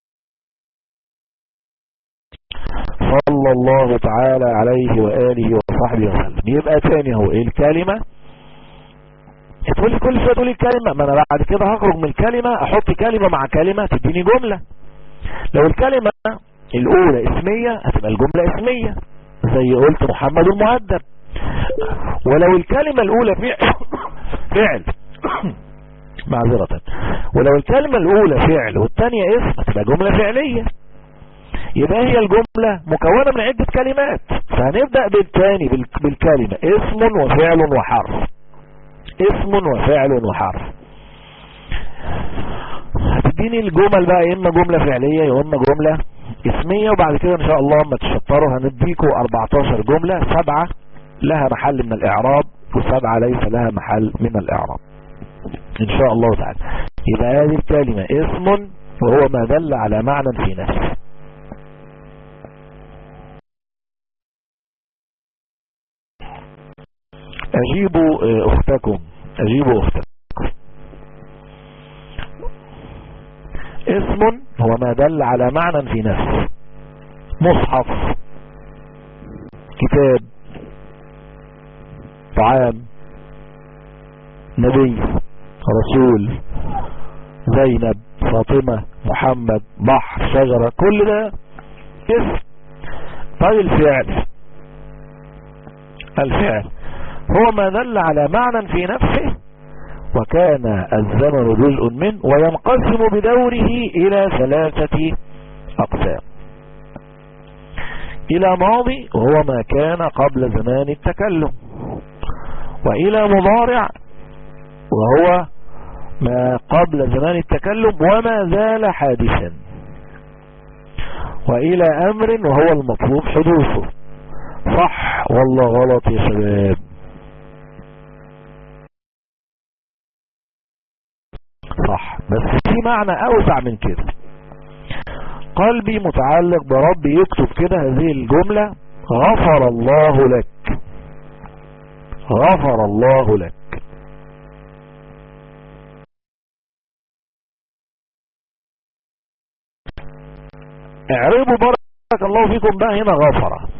صلى الله تعالى عليه وآله وصحبه وسلم يبقى تاني هو ايه الكلمة تقول لي كل شوية تقول لي الكلمة ما انا بعد كده هخرج من الكلمة احط كلمة مع كلمة تديني جملة لو الكلمة الاولى اسمية هتبقى الجملة اسمية زي قلت محمد المؤدب ولو الكلمة الاولى فعل فعل معذرة ولو الكلمة الاولى فعل والثانية اسم هتبقى جملة فعلية يبقى هي الجملة مكونة من عدة كلمات فهنبدأ بالثاني بالكلمة اسم وفعل وحرف اسم وفعل وحرف هتديني الجمل بقى يا اما جملة فعلية يا اما جملة اسمية وبعد كده ان شاء الله ما تشطروا هنديكوا 14 جملة سبعة لها محل من الاعراب وسبعة ليس لها محل من الاعراب ان شاء الله تعالى يبقى هذه الكلمة اسم وهو ما دل على معنى في نفسه اجيبوا اختكم اجيبوا اختكم اسم هو ما دل على معنى في نفسه مصحف كتاب طعام نبي رسول زينب فاطمة محمد بحر شجرة كل ده اسم طيب الفعل الفعل هو ما دل على معنى في نفسه وكان الزمن جزء منه وينقسم بدوره إلى ثلاثة أقسام إلى ماضي وهو ما كان قبل زمان التكلم وإلى مضارع وهو ما قبل زمان التكلم وما زال حادثا وإلى أمر وهو المطلوب حدوثه صح والله غلط يا شباب صح بس في معنى اوسع من كده قلبي متعلق بربي يكتب كده هذه الجملة غفر الله لك غفر الله لك اعربوا بارك الله فيكم بقى هنا غفر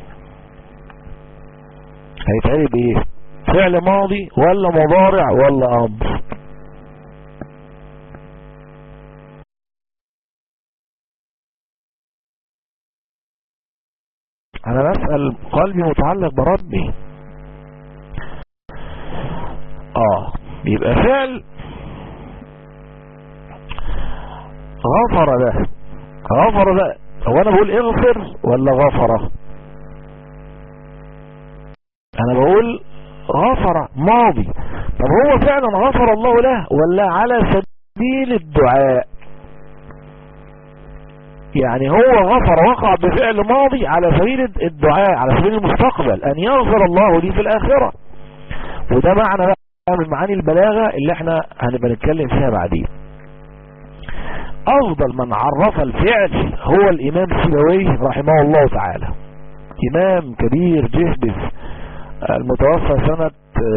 هيتعرب ايه فعل ماضي ولا مضارع ولا امر انا بسأل قلبي متعلق بربي اه يبقى فعل غفر ده غفر ده هو انا بقول اغفر ولا غفر انا بقول غفر ماضي طب هو فعلا غفر الله له ولا على سبيل الدعاء يعني هو غفر وقع بفعل ماضي على سبيل الدعاء على سبيل المستقبل ان يغفر الله لي في الاخرة وده معنى بقى من معاني البلاغة اللي احنا هنبقى نتكلم فيها بعدين افضل من عرف الفعل هو الامام سيبويه رحمه الله تعالى امام كبير جهبذ المتوفى سنة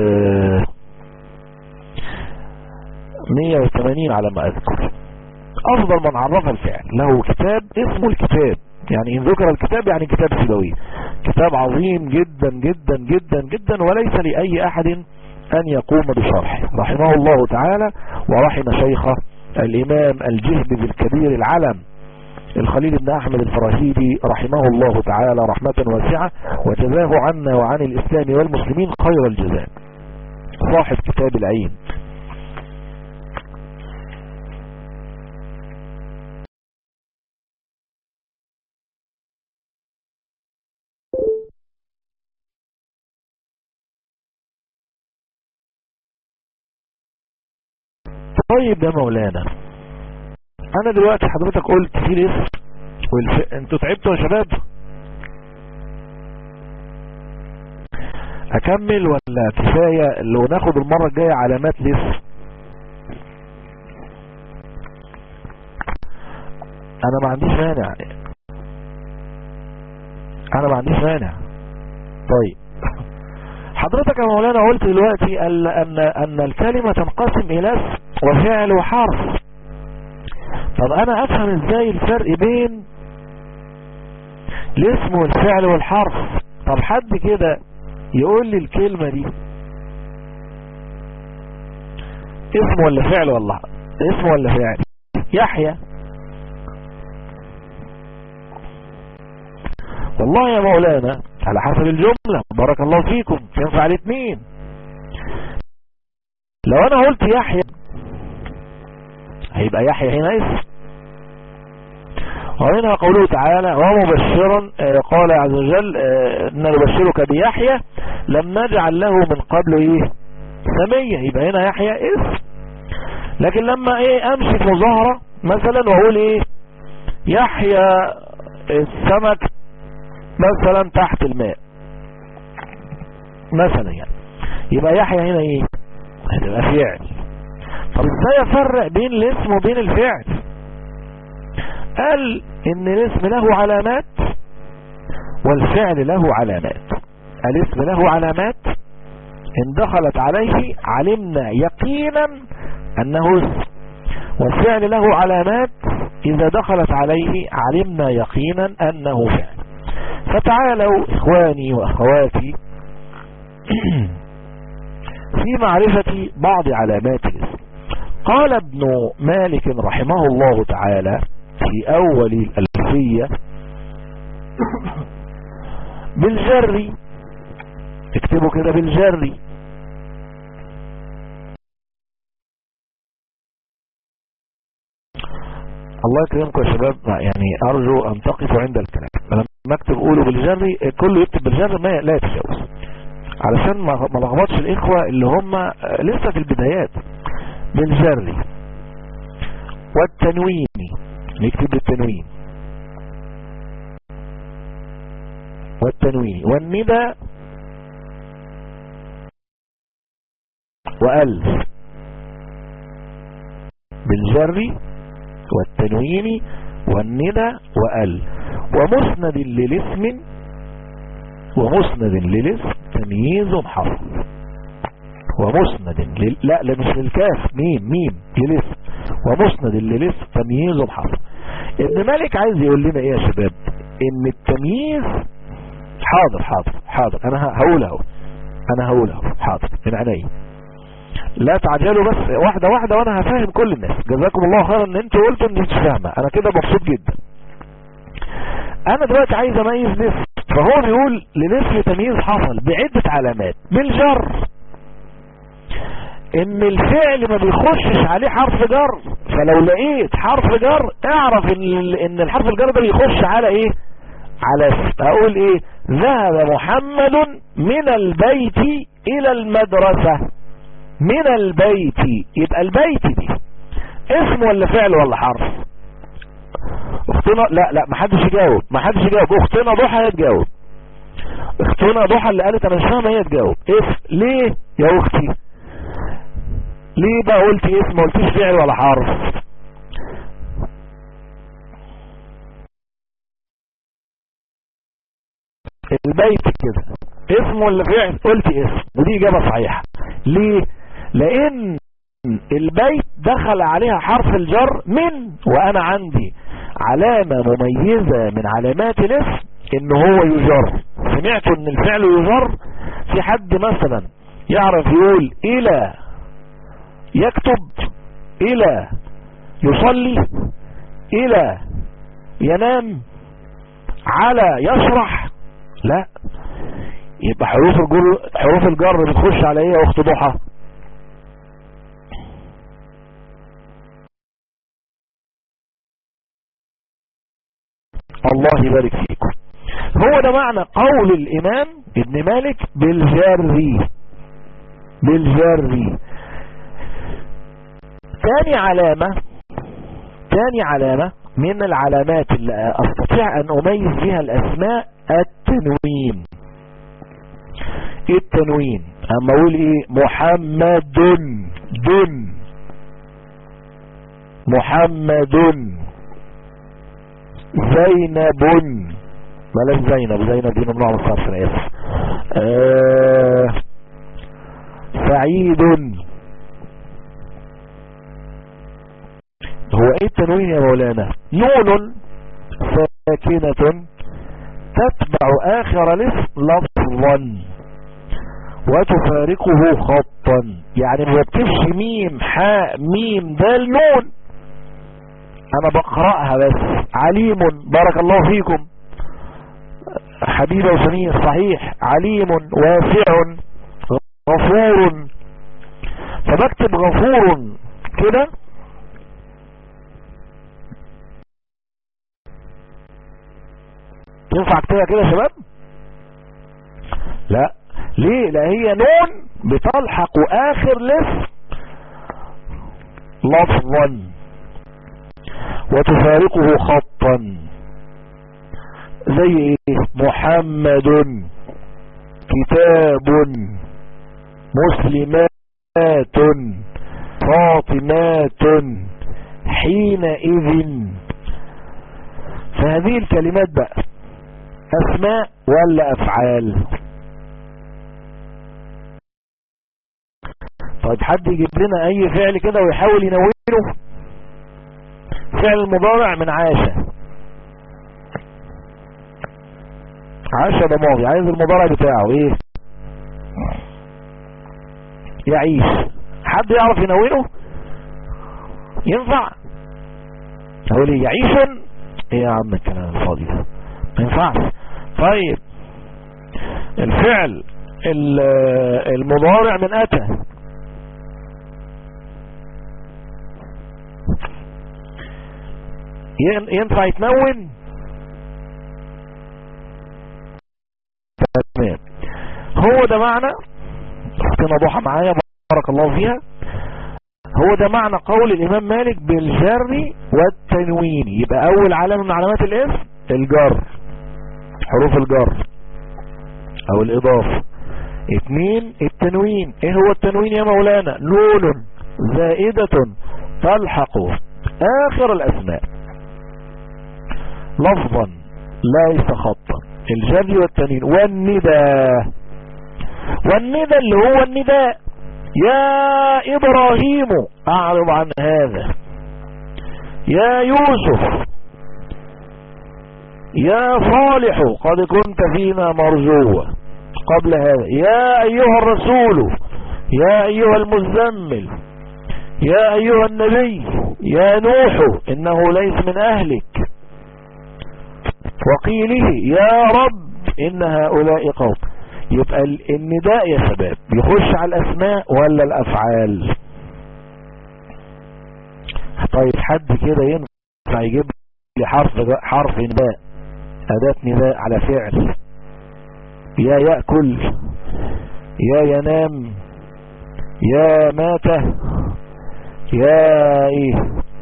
180 على ما اذكر افضل من عرف الفعل له كتاب اسمه الكتاب يعني ان ذكر الكتاب يعني كتاب سيبويه كتاب عظيم جدا جدا جدا جدا وليس لأي احد ان يقوم بشرحه رحمه الله تعالى ورحم شيخه الامام الجهبذ الكبير العلم الخليل بن احمد الفراهيدي رحمه الله تعالى رحمة واسعة وجزاه عنا وعن الاسلام والمسلمين خير الجزاء صاحب كتاب العين طيب يا مولانا انا دلوقتي حضرتك قلت في لسه والف... انتوا تعبتوا يا شباب اكمل ولا كفاية لو ناخد المرة الجاية علامات لسه انا ما عنديش مانع انا ما عنديش مانع طيب حضرتك يا مولانا قلت دلوقتي ان ان الكلمة تنقسم الى اسم وفعل وحرف طب انا افهم ازاي الفرق بين الاسم والفعل والحرف طب حد كده يقول لي الكلمة دي اسم ولا فعل ولا اسم ولا فعل يحيى والله يا مولانا على حسب الجملة بارك الله فيكم ينفع الاثنين لو انا قلت يحيى هيبقى يحيى هنا اسم ومنها قوله تعالى ومبشرا قال عز وجل ان نبشرك بيحيى لم نجعل له من قبل ايه سمية يبقى هنا يحيى اسم لكن لما ايه امشي في مظاهرة مثلا واقول ايه يحيى السمك مثلا تحت الماء مثلا يعني يبقى يحيى هنا ايه هتبقى فعل طب ازاي افرق بين الاسم وبين الفعل قال ان الاسم له علامات والفعل له علامات الاسم له علامات ان دخلت عليه علمنا يقينا انه اسم والفعل له علامات اذا دخلت عليه علمنا يقينا انه فعل فتعالوا اخواني واخواتي في معرفة بعض علامات الاسم قال ابن مالك رحمه الله تعالى في اول الالفية بالجر اكتبوا كده بالجر الله يكرمكم يا شباب يعني ارجو ان تقفوا عند الكلام لما اكتب قولوا بالجر كله يكتب بالجر ما لا يتجاوز علشان ما لخبطش الاخوة اللي هم لسه في البدايات بالجر والتنوين نكتب بالتنوين والتنوين والندى وألف بالجر والتنوين والندى وأل ومسند للاسم ومسند للاسم تمييز حرف ومسند لل... لا لا مش للكاف ميم ميم للاسم ومسند للاسم تمييز حرف ابن مالك عايز يقول لنا ايه يا شباب ان التمييز حاضر حاضر حاضر انا هقول اهو انا هقول اهو حاضر من عيني لا تعجلوا بس واحدة واحدة وانا هفهم كل الناس جزاكم الله خيرا ان انتوا قلتوا ان انت فاهمة انا كده مبسوط جدا انا دلوقتي عايز اميز نسم فهو بيقول لنسم تمييز حصل بعدة علامات بالجر ان الفعل ما بيخشش عليه حرف جر فلو لقيت حرف جر اعرف ان ان الحرف الجر ده بيخش على ايه على اسم اقول ايه ذهب محمد من البيت الى المدرسة من البيت يبقى البيت دي اسم ولا فعل ولا حرف اختنا لا لا ما حدش يجاوب ما حدش يجاوب اختنا ضحى هي تجاوب اختنا ضحى اللي قالت انا مش فاهمه هي تجاوب اسم ليه يا اختي ليه بقى قلتي اسم ما قلتيش فعل ولا حرف البيت كده اسم ولا فعل قلت اسم ودي اجابة صحيحة ليه لان البيت دخل عليها حرف الجر من وانا عندي علامة مميزة من علامات الاسم ان هو يجر سمعتوا ان الفعل يجر في حد مثلا يعرف يقول الى يكتب الى يصلي الى ينام على يشرح لا يبقى حروف الجر حروف الجر بتخش على ايه يا اخت ضحى الله يبارك فيكم هو ده معنى قول الامام ابن مالك بالجر بالجر تاني علامة تاني علامة من العلامات اللي استطيع ان اميز بها الاسماء التنوين ايه التنوين اما اقول ايه محمد دن محمد زينب بلاش زينب زينب دي ممنوع من الصرف انا اسف آه سعيد هو ايه التنوين يا مولانا نون ساكنة تتبع آخر الاسم لفظا وتفارقه خطا يعني ما بكتبش ميم حاء ميم دال نون انا بقرأها بس عليم بارك الله فيكم حبيبة وسمير صحيح عليم واسع غفور فبكتب غفور كده ينفع اكتبها كده يا شباب لا ليه لا هي نون بتلحق اخر لف لفظا وتفارقه خطا زي ايه محمد كتاب مسلمات فاطمات حينئذ فهذه الكلمات بقى اسماء ولا افعال طيب حد يجيب لنا اي فعل كده ويحاول ينوره فعل المضارع من عاشة عاشة ده ماضي عايز المضارع بتاعه ايه يعيش حد يعرف ينوره ينفع اقول ايه يعيش ايه يا عم الكلام الفاضي ده ما ينفعش طيب الفعل المضارع من اتى ينفع يتنون تمام هو ده معنى اختنا ضحى معايا بارك الله فيها هو ده معنى قول الامام مالك بالجر والتنوين يبقى اول علامة من علامات الاسم الجر حروف الجر او الاضافة اتنين التنوين ايه هو التنوين يا مولانا نون زائدة تلحق اخر الاسماء لفظا ليس خطا الجر والتنين والندى والندى اللي هو النداء يا ابراهيم اعرض عن هذا يا يوسف يا صالح قد كنت فينا مرجوا قبل هذا يا ايها الرسول يا ايها المزمل يا ايها النبي يا نوح انه ليس من اهلك وقيله يا رب ان هؤلاء قوم يبقى النداء يا شباب بيخش على الاسماء ولا الافعال طيب حد كده ينفع يجيب لي حرف حرف نداء اداة نداء على فعل يا يأكل يا ينام يا مات يا ايه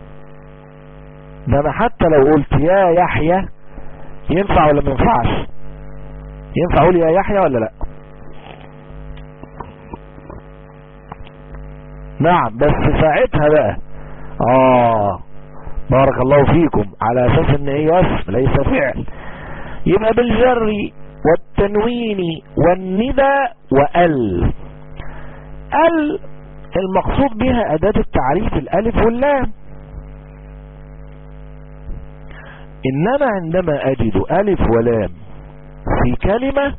ده انا حتى لو قلت يا يحيى ينفع ولا ما ينفعش ينفع اقول يا يحيى ولا لا نعم بس ساعتها بقى اه بارك الله فيكم على اساس ان هي اسم ليس فعل يبقى بالجر والتنوين والندى وال ال المقصود بها اداة التعريف الالف واللام انما عندما اجد الف ولام في كلمة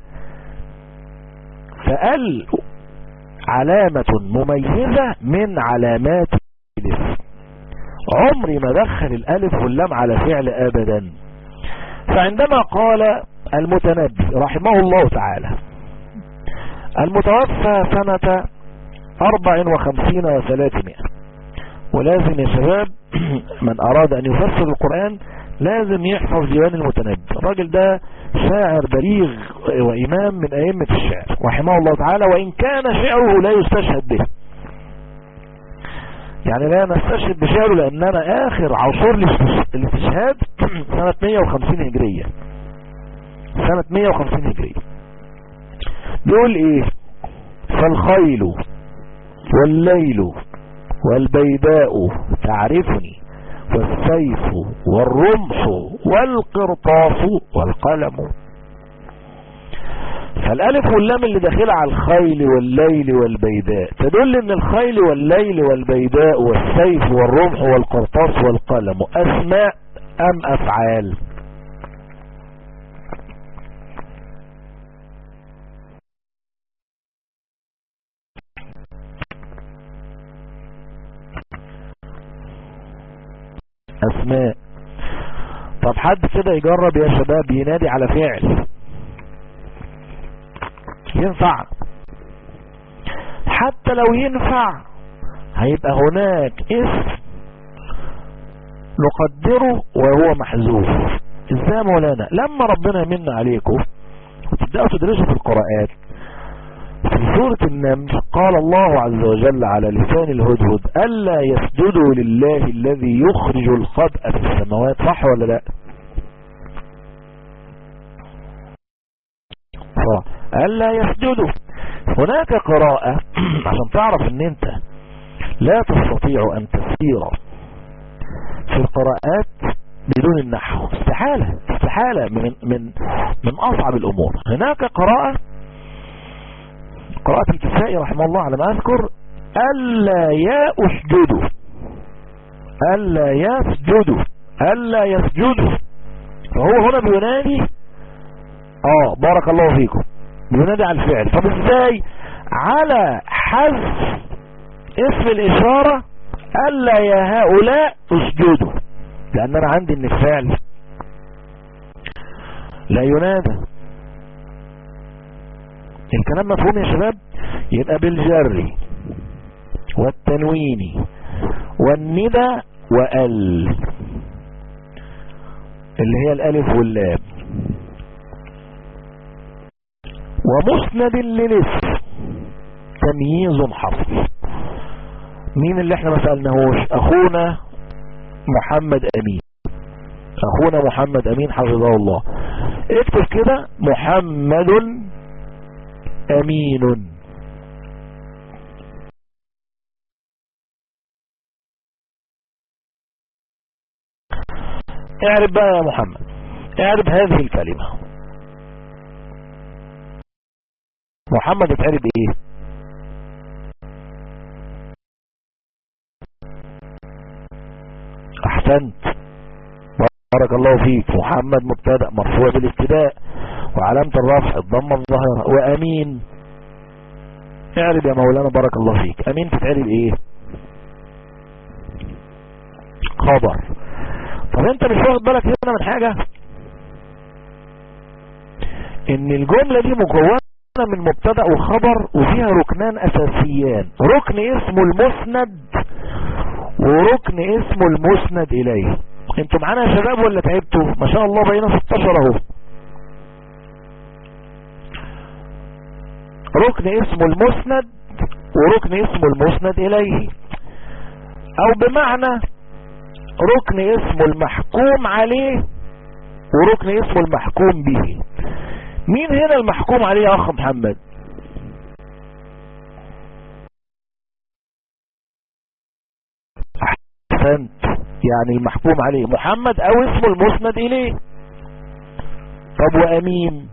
فال علامة مميزة من علامات الاسم عمري ما دخل الالف واللام على فعل ابدا فعندما قال المتنبي رحمه الله تعالى المتوفى سنة اربع وخمسين وثلاثمائة ولازم يا شباب من اراد ان يفسر القرآن لازم يحفظ ديوان المتنبي الراجل ده شاعر بليغ وامام من ائمة الشعر رحمه الله تعالى وان كان شعره لا يستشهد به يعني لا نستشهد بشعره لاننا اخر عصور الاستشهاد سنة 150 هجرية سنة 150 هجرية بيقول ايه فالخيل والليل والبيداء تعرفني والسيف والرمح والقرطاس والقلم فالالف واللام اللي داخله على الخيل والليل والبيداء تدل ان الخيل والليل والبيداء والسيف والرمح والقرطاس والقلم اسماء ام افعال اسماء طب حد كده يجرب يا شباب ينادي على فعل ينفع حتى لو ينفع هيبقى هناك اسم نقدره وهو محذوف ازاي يا مولانا لما ربنا يمن عليكم وتبدأوا تدرسوا في القراءات في سورة النمل قال الله عز وجل على لسان الهدهد ألا يسجدوا لله الذي يخرج الخبأ في السماوات صح ولا لا صح ألا يسجدوا هناك قراءة عشان تعرف ان انت لا تستطيع ان تسير في القراءات بدون النحو استحالة استحالة من, من, من اصعب الامور هناك قراءة قراءة الكسائي رحمه الله على ما اذكر ألا يسجدوا ألا يسجدوا ألا يسجدوا فهو هنا بينادي اه بارك الله فيكم بينادي على الفعل طب ازاي على حذف اسم الاشارة ألا يا هؤلاء اسجدوا لان انا عندي ان الفعل لا ينادى الكلام مفهوم يا شباب يبقى بالجر والتنوين والندى وال اللي هي الالف واللام ومسند للاسم تمييز حصل مين اللي احنا ما سألناهوش اخونا محمد امين اخونا محمد امين حفظه الله اكتب كده محمد امين اعرف بقى يا محمد اعرف هذه الكلمة محمد اتعرف ايه احسنت بارك الله فيك محمد مبتدا مرفوع بالابتداء وعلامة الرفع الضمة الظاهرة وامين اعرف يا مولانا بارك الله فيك امين تتعرف ايه خبر طب انت مش واخد بالك هنا من حاجة ان الجملة دي مكونة من مبتدا وخبر وفيها ركنان اساسيان ركن اسمه المسند وركن اسمه المسند اليه انتوا معانا يا شباب ولا تعبتوا ما شاء الله بقينا 16 اهو ركن اسمه المسند وركن اسمه المسند اليه او بمعنى ركن اسمه المحكوم عليه وركن اسمه المحكوم به مين هنا المحكوم عليه يا اخ محمد احسنت يعني المحكوم عليه محمد او اسمه المسند اليه طب وامين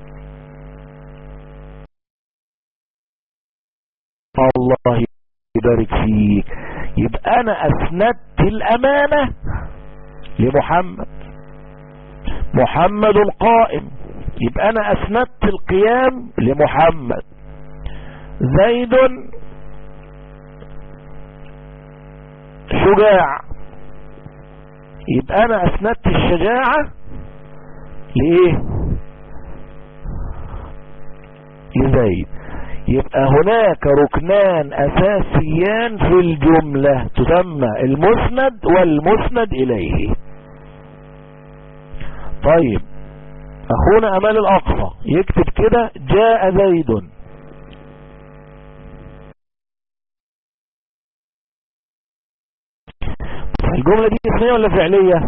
الله يبارك فيك يبقى انا اسندت الامانة لمحمد محمد قائم يبقى انا اسندت القيام لمحمد زيد شجاع يبقى انا اسندت الشجاعة لايه لزيد يبقى هناك ركنان اساسيان في الجملة تسمى المسند والمسند اليه طيب اخونا امال الاقصى يكتب كده جاء زيد الجملة دي اسمية ولا فعلية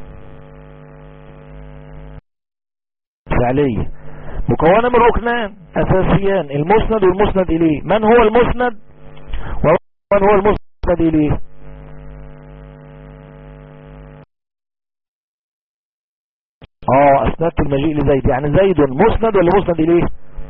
فعلية مكونة من ركنان اساسيان المسند والمسند اليه من هو المسند ومن هو المسند اليه اه اسندت المجيء لزيد يعني زيد مسند ولا مسند اليه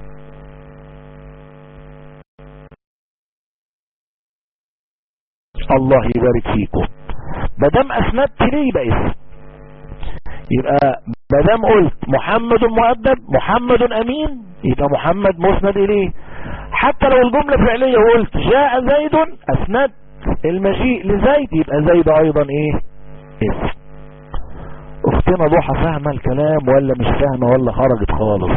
الله يبارك فيكم مادام اسندت ليه يبقى اسم يبقى مادام قلت محمد مؤدب محمد امين يبقى محمد مسند اليه حتى لو الجملة فعلية وقلت جاء زيد اسندت المجيء لزيد يبقى زيد ايضا ايه اسم اختنا ضحى فاهمة الكلام ولا مش فاهمة ولا خرجت خالص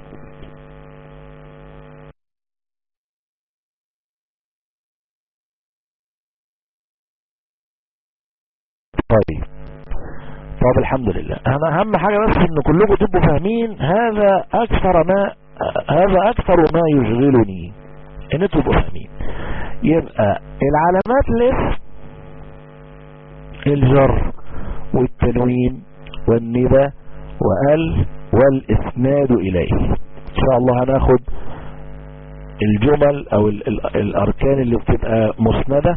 طيب طب الحمد لله انا اهم حاجة بس ان كلكم تبقوا فاهمين هذا اكثر ما هذا اكثر ما يشغلني ان تبقوا فاهمين يبقى العلامات الاسم الجر والتنوين والندى وال والاسناد اليه ان شاء الله هناخد الجمل او ال ال الاركان اللي بتبقى مسندة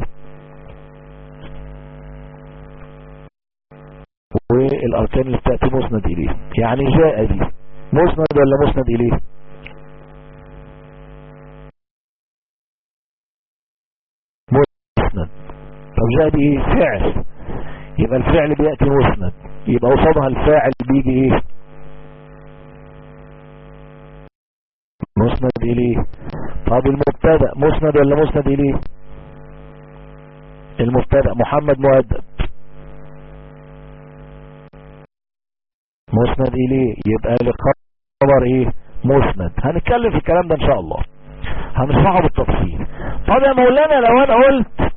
والاركان اللي بتأتي مسند اليه يعني جاء دي مسند ولا مسند اليه مسند طب جاء دي ايه فعل يبقى الفعل بيأتي مسند يبقى قصادها الفاعل بيجي ايه مسند اليه طب المبتدا مسند ولا مسند اليه المبتدا محمد مؤدب مسند اليه يبقى الخبر ايه مسند هنتكلم في الكلام ده ان شاء الله هنشرحه بالتفصيل طب يا مولانا لو انا قلت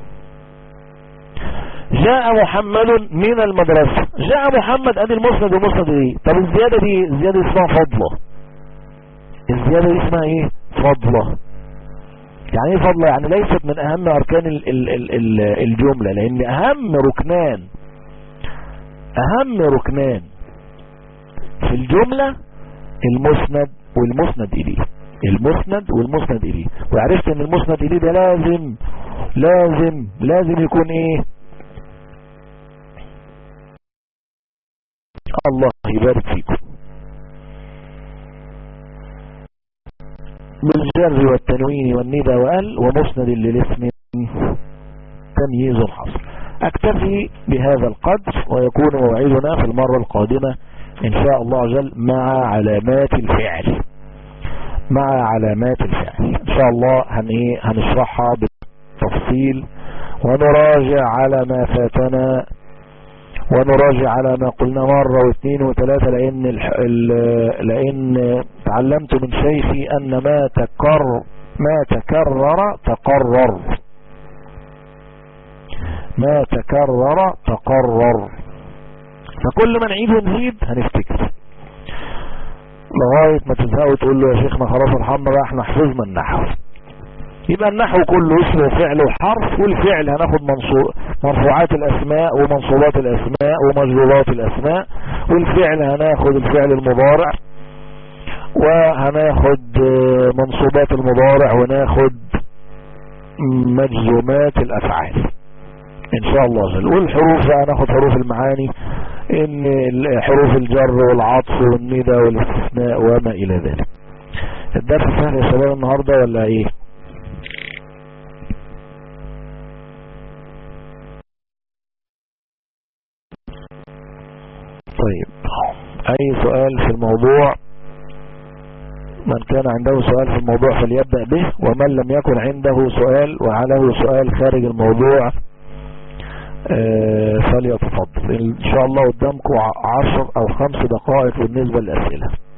جاء محمد من المدرسة جاء محمد ادي المسند ومسند ايه طب الزيادة دي الزيادة اسمها فضلة الزيادة دي اسمها ايه فضلة يعني ايه فضلة يعني ليست من اهم اركان ال ال ال ال الجملة لان اهم ركنان اهم ركنان في الجملة المسند والمسند اليه المسند والمسند اليه وعرفت ان المسند اليه ده لازم لازم لازم يكون ايه الله يبارك فيكم بالجر والتنوين والندى وال ومسند للاسم تمييز حصر اكتفي بهذا القدر ويكون موعدنا في المرة القادمة ان شاء الله جل مع علامات الفعل مع علامات الفعل ان شاء الله هن ايه هنشرحها بالتفصيل ونراجع على ما فاتنا ونراجع على ما قلنا مرة واثنين وثلاثة لأن, لأن تعلمت من شيخي أن ما تكرر ما تكرر تقرر ما تكرر تقرر فكل ما نعيد ونزيد هنفتكر لغاية ما تزهقوا تقول له يا شيخنا خلاص ارحمنا بقى احنا حفظنا النحو يبقى النحو كله اسم وفعل وحرف والفعل هناخد مرفوعات الاسماء ومنصوبات الاسماء ومجرورات الاسماء والفعل هناخد الفعل المضارع وهناخد منصوبات المضارع وناخد مجزومات الافعال ان شاء الله جل والحروف بقى ناخد حروف المعاني ان حروف الجر والعطف والندى والاستثناء وما الى ذلك الدرس سهل يا شباب النهاردة ولا ايه طيب اي سؤال في الموضوع من كان عنده سؤال في الموضوع فليبدأ به ومن لم يكن عنده سؤال وعله سؤال خارج الموضوع فليتفضل ان شاء الله قدامكم عشر او خمس دقائق بالنسبة للأسئلة